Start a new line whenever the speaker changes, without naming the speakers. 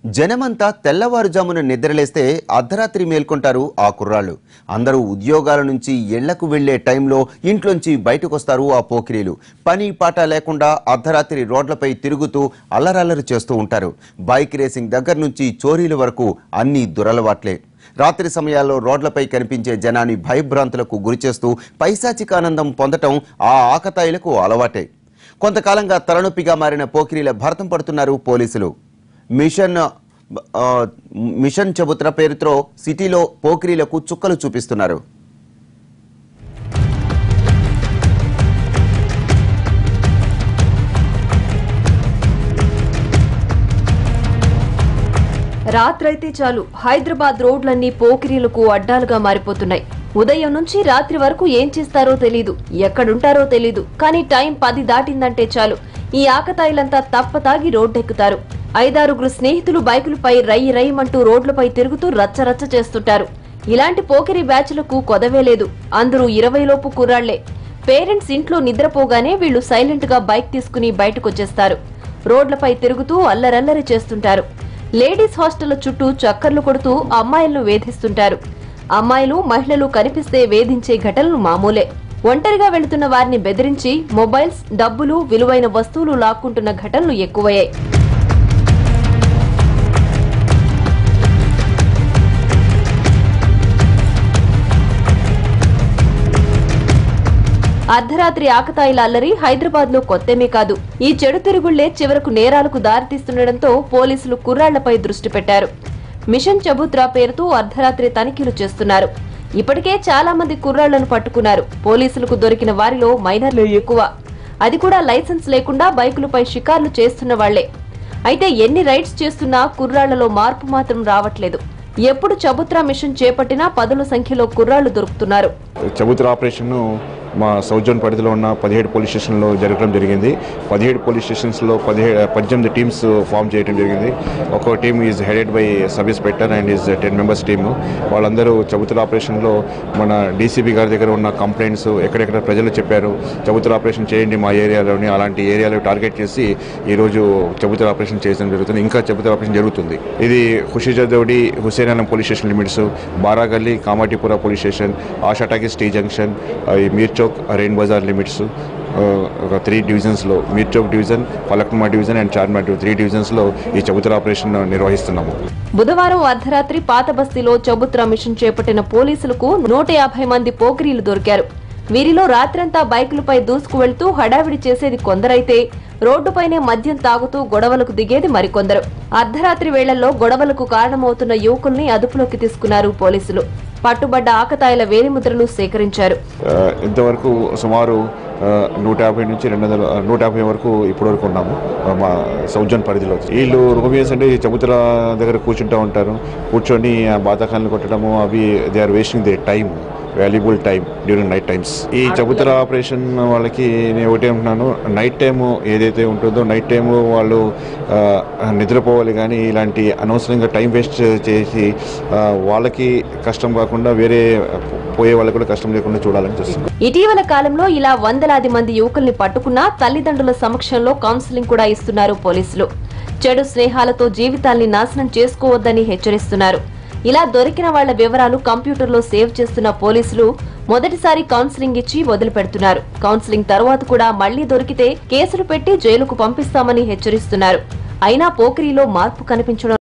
జనమంతా తెల్లవారుజామున నిద్రలేస్తే అర్ధరాత్రి మేల్కొంటారు ఆ కుర్రాళ్ళు అందరూ ఉద్యోగాల నుంచి ఇళ్లకు వెళ్లే టైంలో ఇంట్లోంచి బయటకొస్తారు ఆ పోకిరీలు పని పాట లేకుండా అర్ధరాత్రి రోడ్లపై తిరుగుతూ అల్లరల్లరి చేస్తూ ఉంటారు బైక్ రేసింగ్ దగ్గర నుంచి చోరీల వరకు అన్ని దురలవాట్లే రాత్రి సమయాల్లో రోడ్లపై కనిపించే జనాన్ని భయభ్రాంతులకు గురిచేస్తూ పైశాచికానందం పొందటం ఆ ఆకతాయిలకు అలవాటే కొంతకాలంగా తలనొప్పిగా మారిన పోకిరీల భరతం పడుతున్నారు పోలీసులు మిషన్ ఆ, మిషన్ చబుత్ర పేరుతో సిటీలో పోకిరీలకు చుక్కలు చూపిస్తున్నారు
రాత్రైతే చాలు హైదరాబాద్ రోడ్లన్నీ పోకిరీలకు అడ్డాలుగా మారిపోతున్నాయి ఉదయం నుంచి రాత్రి వరకు ఏం చేస్తారో తెలీదు ఎక్కడుంటారో తెలీదు కానీ టైం పది దాటిందంటే చాలు ఈ ఆకతాయిలంతా తప్పతాగి రోడ్డెక్కుతారు ఐదారుగురు స్నేహితులు బైకులపై రై రైమంటూ రోడ్లపై తిరుగుతూ రచ్చరచ్చ చేస్తుంటారు ఇలాంటి పోకిరి బ్యాచ్లకు కొదవే లేదు అందరూ ఇరవైలోపు కుర్రాళ్లే పేరెంట్స్ ఇంట్లో నిద్రపోగానే వీళ్లు సైలెంట్ గా బైక్ తీసుకుని బయటకొచ్చేస్తారు రోడ్లపై తిరుగుతూ అల్లరల్లరి చేస్తుంటారు లేడీస్ హాస్టళ్ల చుట్టూ చక్కర్లు కొడుతూ అమ్మాయిలను వేధిస్తుంటారు అమ్మాయిలు మహిళలు కనిపిస్తే వేధించే ఘటనలు మామూలే ఒంటరిగా వెళుతున్న వారిని బెదిరించి మొబైల్స్ డబ్బులు విలువైన వస్తువులు లాక్కుంటున్న ఘటనలు ఎక్కువయ్యాయి అర్ధరాత్రి ఆకతాయిల అల్లరి హైదరాబాద్ లో కొత్తేమీ కాదు ఈ చెడు తిరుగుళ్లే చివరకు నేరాలకు దారితీస్తుండటంతో పోలీసులు కుర్రాళ్లపై దృష్టి పెట్టారు మిషన్ చబుత్రా పేరుతో అర్ధరాత్రి తనిఖీలు చేస్తున్నారు ఇప్పటికే చాలా మంది కుర్రాళ్లను పట్టుకున్నారు పోలీసులకు దొరికిన వారిలో మైనర్లు ఎక్కువ అది కూడా లైసెన్స్ లేకుండా బైకులపై షికార్లు చేస్తున్న వాళ్లే అయితే ఎన్ని రైడ్స్ చేస్తున్నా కుర్రాళ్లలో మార్పు మాత్రం రావట్లేదు ఎప్పుడు చబుత్రా మిషన్ చేపట్టినా పదుల సంఖ్యలో కుర్రాళ్లు దొరుకుతున్నారు
చబుతుర ఆపరేషన్ మా సౌత్ జోన్ పరిధిలో ఉన్న పదిహేడు పోలీస్ స్టేషన్లో జరగడం జరిగింది పదిహేడు పోలీస్ స్టేషన్స్లో పదిహేడు పద్దెనిమిది టీమ్స్ ఫామ్ చేయడం జరిగింది ఒక్కో team is headed by sub inspector and is ten members team వాళ్ళందరూ చబుతుల ఆపరేషన్లో మన డీసీపీ గారి దగ్గర ఉన్న కంప్లైంట్స్ ఎక్కడెక్కడ ప్రజలు చెప్పారు చబుతుల ఆపరేషన్ చేయండి మా ఏరియాలోని అలాంటి ఏరియాలో టార్గెట్ చేసి ఈరోజు చబుతుల ఆపరేషన్ చేయడం జరుగుతుంది ఇంకా చబుతుల ఆపరేషన్ జరుగుతుంది ఇది ఖుషీజదౌడి Hussainialam police station limits Baragalli Kamatipura police station ఆషాటాకి స్టీ జంక్షన్ ఈ మీర్ చౌక్ రెయిన్ బజార్ లిమిట్స్ ఒక త్రీ డివిజన్స్లో Mir Chowk division Falaknuma division and Charminar three డివిజన్స్లో ఈ చబుతుల ఆపరేషన్ నిర్వహిస్తున్నాము
బుధవారం అర్ధరాత్రి పాత బస్తీలో చబుత్రా మిషన్ చేపట్టిన పోలీసులకు నూట యాభై మంది పోకిరీలు దొరికారు వీరిలో రాత్రంతా బైకులపై దూసుకు వెళ్తూ హడావిడి చేసేది కొందరైతే రోడ్డుపైనే మద్యం తాగుతూ గొడవలకు దిగేది మరికొందరు అర్ధరాత్రి వేళల్లో గొడవలకు కారణమవుతున్న యువకుల్ని అదుపులోకి తీసుకున్నారు పోలీసులు పట్టుబడ్డ ఆకతాయిల వేలిముద్రలు సేకరించారు
ఆ, ఇంతవరకు సుమారు ఆ, నూట యాభై నుంచి రెండు వందల ఆ, నూట యాభై వరకు ఇప్పటివరకు ఉన్నాము ఆ, మా సౌత్ జోన్ పరిధిలో వీళ్ళు రోమియోస్ అంటే ఈ చబుతుల దగ్గర కూర్చుంటూ ఉంటారు కూర్చొని ఆ బాతకాలను కొట్టడము అవి they are wasting their time valuable time during night times ఈ చబుతుల ఆపరేషన్ వాళ్ళకి నేను ఒకటే అంటున్నాను నైట్ టైం ఏదైతే ఉంటుందో నైట్ టైం వాళ్ళు ఆ, నిద్రపోవాలి కానీ ఇలాంటి అనవసరంగా టైం వేస్ట్ చేసి ఆ, వాళ్ళకి కష్టం కాకుండా వేరే పోయే వాళ్ళకి కూడా కష్టం లేకుండా చూడాలని చూస్తున్నాను
ఇటీవల కాలంలో ఇలా వందలాది మంది యువకుల్ని పట్టుకున్నా తల్లిదండ్రుల సమక్షంలో కౌన్సిలింగ్ కూడా ఇస్తున్నారు పోలీసులు చెడు స్నేహాలతో జీవితాల్ని నాశనం చేసుకోవద్దని హెచ్చరిస్తున్నారు ఇలా దొరికిన వాళ్ల వివరాలు కంప్యూటర్లో సేవ్ చేస్తున్న పోలీసులు మొదటిసారి కౌన్సిలింగ్ ఇచ్చి వదిలిపెడుతున్నారు కౌన్సిలింగ్ తర్వాత కూడా మళ్లీ దొరికితే కేసులు పెట్టి జైలుకు పంపిస్తామని హెచ్చరిస్తున్నారు అయినా పోకిరీలో మార్పు కనిపించడం